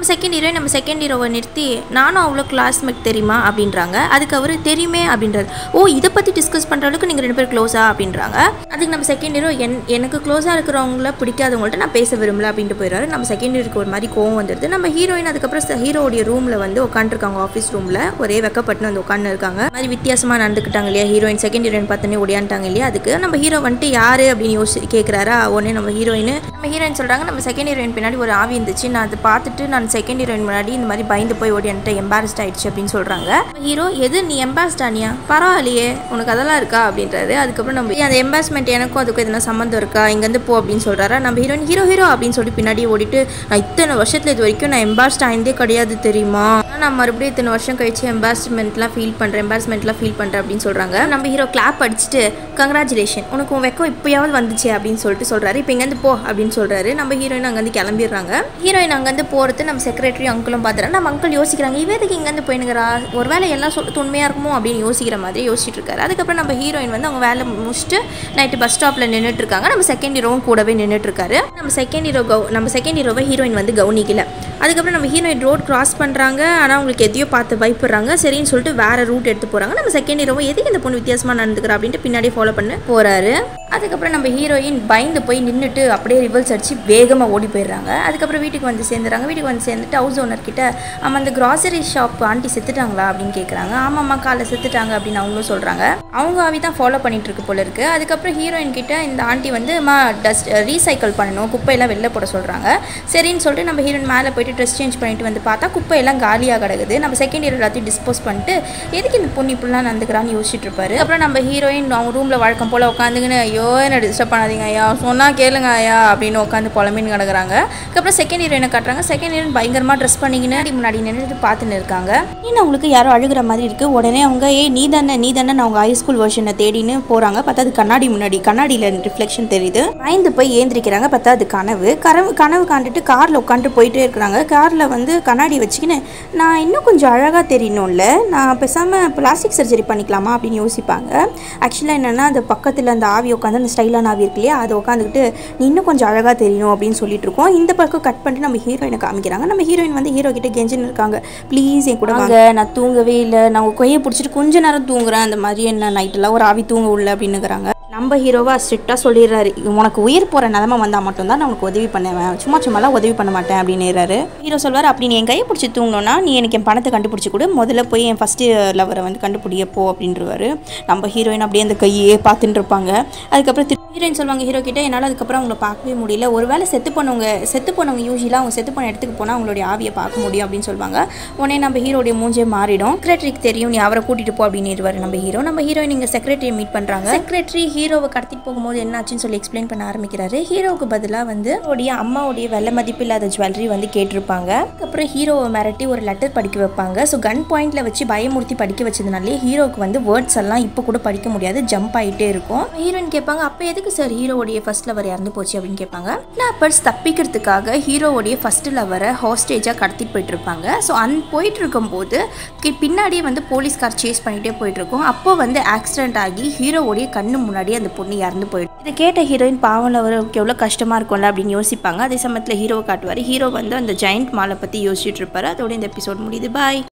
second heroine நம்ம second ஹீரோவை நிறுத்தி நானும் அவ்வளோ கிளாஸ்மேட் தெரியுமா அப்படின்றாங்க அதுக்கு அவர் தெரியுமே அப்படின்றாரு ஓ இதை பற்றி டிஸ்கஸ் பண்ணுற அளவுக்கு நீங்கள் ரெண்டு பேரும் க்ளோஸா அப்படின்றாங்க அதுக்கு நம்ம செகண்ட் ஹீரோ என் எனக்கு க்ளோஸாக இருக்கிறவங்கள பிடிக்காதவங்கள்ட்ட நான் பேச விரும்பல அப்படின்ட்டு போயிடுறாரு நம்ம செகண்ட் ஹீரோக்கு ஒரு மாதிரி கோவம் வந்துடுது நம்ம ஹீரோயின் அதுக்கப்புறம் ஹீரோடைய ரூமில் வந்து உட்காந்துருக்காங்க ஆஃபீஸ் ரூமில் ஒரே வெக்கப்பட்டு வந்து உட்காந்து இருக்காங்க இந்த மாதிரி வித்தியாசமாக நடந்துக்கிட்டாங்க இல்லையா ஹீரோயின் செகண்ட் ஹீரோயின் பார்த்தோன்னே ஓடியான்ட்டாங்க இல்லையா அதுக்கு நம்ம ஹீரோ வந்துட்டு யார் அப்படின்னு யோசி கேட்குறாரா உடனே நம்ம ஹீரோயின் நம்ம ஹீரோயின் சொல்கிறாங்க நம்ம செகண்ட் ஹீரோயின் பின்னாடி ஒரு ஆவி இருந்துச்சு நான் அதை பார்த்துட்டு நான் செகண்ட் ஹீரோயின் முன்னாடி இந்த மாதிரி பயந்து போய் ஓடியான்ட்டு எம்பாரஸ்ட் ஆயிடுச்சு அப்படின்னு சொல்கிறாங்க ஹீரோ எது நீ எம்பாரஸ்ட் ஆனியா பரவாயில்லையே உனக்கு அதெல்லாம் இருக்கா அப்படின்றாரு அதுக்கப்புறம் நம்ம அந்த எம்பாரஸ்மெண்ட் எனக்கும் அதுக்கும் எதனா சம்மந்தம் இருக்கா இங்கேருந்து போ அப்படின்னு சொல்கிறாரா நம்ம ஹீரோயின் ஹீரோ ஹீரோ அப்படின்னு சொல்லி பின்னாடி ஓடிட்டு நான் இத்தனை வருஷத்தில் இது வரைக்கும் நான் எம்பாரஸ்ட் ஆயிருந்தே கிடையாது தெரியுமா ஆனா நான் மறுபடியும் இத்தனை வருஷம் கழிச்சு எம்பாரஸ்மெண்ட்லாம் ஃபீல் பண்ணுறேன் எம்பாரஸ்மெண்ட்லாம் ஃபீல் பண்ணுறேன் அப்படின்னு சொல்கிறாங்க நம்ம ஹீரோ கிளாப் அடிச்சுட்டு கங்க்ராச்சுலேஷன் உனக்கு உன் வெக்கம் இப்போயாவது வந்துச்சு அப்படின்னு சொல்லிட்டு சொல்கிறாரு இப்போ இங்கேருந்து போ அப்படின்னு சொல்கிறாரு நம்ம ஹீரோயின் அங்கேருந்து கிளம்பிடுறாங்க ஹீரோயின் அங்கேருந்து போகிறது நம்ம செக்ரட்டரி அங்கிளும் பார்த்துறாங்க நம்ம அங்கிள் யோசிக்கிறாங்க இவதுக்கு இங்கேருந்து போயினுங்கிறா ஒரு வேலை எல்லாம் சொல்லிட்டு உண்மையாக இருக்குமோ அப்படின்னு யோசிக்கிற மாதிரி யோசிச்சுட்டு இருக்காரு அதுக்கப்புறம் நம்ம ஹீரோயின் வந்து அவங்க வேலை முடிச்சுட்டு நைட்டு பஸ் ஸ்டாப்பில் நின்றுட்டு இருக்காங்க நம்ம செகண்ட் ஹீரோவும் கூடவே நின்றுட்டு இருக்காரு நம்ம செகண்ட் ஹீரோ கவு நம்ம செகண்ட் ஹீரோவை ஹீரோயின் வந்து கவனிக்கல அதுக்கப்புறம் நம்ம ஹீரோயின் ரோட் கிராஸ் பண்ணுறாங்க ஆனால் அவங்களுக்கு எதையோ பார்த்து பயப்படுறாங்க சரின்னு சொல்லிட்டு வேற ரூட் எடுத்து போகிறாங்க நம்ம செகண்ட் ஹீரோவை எதுக்கு இந்த பொண்ணு வித்தியாசமாக நடந்துக்கிறா அப்படின்ட்டு பின்னாடி ஃபாலோ பண்ண போகிறாரு அதுக்கப்புறம் நம்ம ஹீரோயின் பயந்து போய் நின்றுட்டு அப்படியே ரிவல்ஸ் அடிச்சு வேகமாக ஓடி போயிடுறாங்க அதுக்கப்புறம் வீட்டுக்கு வந்து சேர்ந்துறாங்க வீட்டுக்கு வந்து சேர்ந்துட்டு ஹவுஸ் ஓனர் கிட்ட ஆமாம் அந்த கிராசரி ஷாப் ஆண்டி செத்துட்டாங்களா அப்படின்னு கேட்குறாங்க ஆமாம்மா காலை செத்துட்டாங்க அப்படின்னு அவங்களும் சொல்கிறாங்க அவங்க ஆவி தான் ஃபாலோ பண்ணிட்டு இருக்கு போல இருக்கு அதுக்கப்புறம் ஹீரோயின் கிட்ட இந்த ஆண்டி வந்து மா டஸ்ட் ரீசைக்கிள் பண்ணணும் குப்பையெல்லாம் வெளில போட சொல்கிறாங்க சரின்னு சொல்லிட்டு நம்ம ஹீரோயின் மேலே போயிட்டு ட்ரெஸ் சேஞ்ச் பண்ணிட்டு வந்து பார்த்தா குப்பையெல்லாம் காலியாக கிடக்குது நம்ம செகண்ட் இயர் எல்லாத்தையும் டிஸ்போஸ் பண்ணிட்டு எதுக்கு இந்த பொண்ணு இப்படிலாம் நடந்துக்கிறான்னு யோசிச்சுட்டு இருப்பாரு அப்புறம் நம்ம ஹீரோயின் அவங்க ரூமில் வழக்கம் போல் உட்காந்துங்கன்னு ஐயோ என்ன டிஸ்டர்ப் பண்ணாதீங்க ஐயா சொன்னால் கேளுங்க ஐயா அப்படின்னு உட்காந்து புலம்பின்னு கிடக்குறாங்க அதுக்கப்புறம் செகண்ட் ஹீரோயினை காட்டுறாங்க செகண்ட் ஹீரோயின் பயங்கரமாக ட்ரெஸ் பண்ணிக்கின்னு முன்னாடி முன்னாடி நின்றுட்டு பார்த்துன்னு இருக்காங்க இன்னும் அவங்களுக்கு யாரோ அழுகிற மாதிரி இருக்குது உடனே அவங்க ஏய் நீ தானே நீ தானே அவங்க ஹை ஸ்கூல் வெர்ஷனை தேடின்னு போகிறாங்க பார்த்தா அது கண்ணாடி முன்னாடி கண்ணாடியில் ரிஃப்ளெக்ஷன் தெரியுது பயந்து போய் ஏந்திரிக்கிறாங்க பார்த்தா அது கனவு கனவு கனவு காண்டுட்டு காரில் உட்காந்துட்டு போயிட்டே இருக்கிறாங்க காரில் வந்து கண்ணாடி வச்சுக்கின்னு நான் இன்னும் கொஞ்சம் அழகாக தெரியணும்ல நான் பேசாமல் பிளாஸ்டிக் சர்ஜரி பண்ணிக்கலாமா அப்படின்னு யோசிப்பாங்க ஆக்சுவலாக என்னென்னா அந்த பக்கத்தில் அந்த ஆவி உட்காந்து அந்த ஸ்டைலான ஆவி இருக்கு இல்லையா அதை உட்காந்துக்கிட்டு நீ இன்னும் கொஞ்சம் அழகாக தெரியணும் அப்படின்னு சொல்லிட்டு இருக்கோம் இந்த பக்கம் கட் பண்ணிட்டு நம்ம ஹீரோயினை காமிக்கிறாங்க நம்ம ஹீரோயின் வந்து ஹீரோ கிட்ட கெஞ்சின்னு இருக்காங்க ப்ளீஸ் என் கூட வாங்க நான் தூங்கவே இல்லை நான் உங்க கையை பிடிச்சிட்டு கொஞ்ச நேரம் தூங்குறேன் அந்த மாதிரி என்ன நைட்டெல்லாம் ஒரு ஆவி தூங்க உள்ள அப்படின்னுக்கிறாங்க நம்ம ஹீரோவா ஸ்ட்ரிக்டாக சொல்லிடுறாரு உனக்கு உயிர் போகிற நிலமை வந்தால் மட்டும்தான் நான் உனக்கு உதவி பண்ணுவேன் சும்மா சும்மாலாம் உதவி பண்ண மாட்டேன் அப்படின்னுறாரு ஹீரோ சொல்வார் அப்படி நீ என் கையை பிடிச்சி தூங்கணும்னா நீ எனக்கு என் பணத்தை கண்டுபிடிச்சி கொடு முதல்ல போய் என் ஃபஸ்ட்டு லவரை வந்து கண்டுபிடிய போ அப்படின்றவாரு நம்ம ஹீரோயின் அப்படியே அந்த கையே பார்த்துட்டு இருப்பாங்க அதுக்கப்புறம் திரு- ஹீரோயின் சொல்லுவாங்க ஹீரோ கிட்ட என்னால் அதுக்கப்புறம் அவங்கள பார்க்கவே முடியல ஒருவேளை செத்து போனவங்க செத்து போனவங்க யூஸ்வலாக அவங்க செத்து போன இடத்துக்கு போனால் அவங்களுடைய ஆவியை பார்க்க முடியும் அப்படின்னு சொல்லுவாங்க உடனே நம்ம ஹீரோடைய மூஞ்சே மாறிடும் செக்ரட்டரிக்கு தெரியும் நீ அவரை கூட்டிட்டு போ அப்படின்னு நம்ம ஹீரோ நம்ம ஹீரோயின் இங்கே செக்ரட்டரியை மீட் பண்ணுறாங்க செக்ரட்டரி ஹீரோவை கடத்திட்டு போகும்போது என்னாச்சுன்னு சொல்லி எக்ஸ்பிளைன் பண்ண ஆரம்பிக்கிறாரு ஹீரோவுக்கு பதிலாக வந்து அவருடைய அம்மாவுடைய வெள்ள மதிப்பு இல்லாத ஜுவல்லரி வந்து கேட்டிருப்பாங்க அதுக்கப்புறம் ஹீரோவை மிரட்டி ஒரு லெட்டர் படிக்க வைப்பாங்க ஸோ கன் பாயிண்ட்ல வச்சு பயமுறுத்தி படிக்க வச்சதுனாலே ஹீரோவுக்கு வந்து வேர்ட்ஸ் எல்லாம் இப்போ கூட படிக்க முடியாது ஜம்ப் ஆகிட்டே இருக்கும் ஹீரோயின் கேட்பாங்க அப்போ எதுக்கு சார் ஹீரோவுடைய ஃபர்ஸ்ட் லவர் இறந்து போச்சு அப்படின்னு கேட்பாங்க கிளாப்பர்ஸ் தப்பிக்கிறதுக்காக ஹீரோவுடைய ஃபர்ஸ்ட் லவரை ஹாஸ்டேஜாக கடத்திட்டு போயிட்டு இருப்பாங்க ஸோ அந் போயிட்டு இருக்கும்போது கி- பின்னாடியே வந்து போலீஸ்கார் சேஸ் பண்ணிட்டே போயிட்டு இருக்கும் அப்போ வந்து ஆக்சிடென்ட் ஆகி ஹீரோவுடைய கண்ணு முன்னாடியே அந்த பொண்ணு இறந்து போயிடும் இதை கேட்ட ஹீரோயின் பாவம் அவருக்கு எவ்வளோ கஷ்டமா இருக்கும்ல அப்படின்னு யோசிப்பாங்க அதே சமயத்தில் ஹீரோவை காட்டுவார் ஹீரோ வந்து அந்த ஜெயண்ட் மாலை பற்றி யோசிச்சுட்டு இருப்பாரு அதோட இந்த எபிசோட் முடியுது பாய்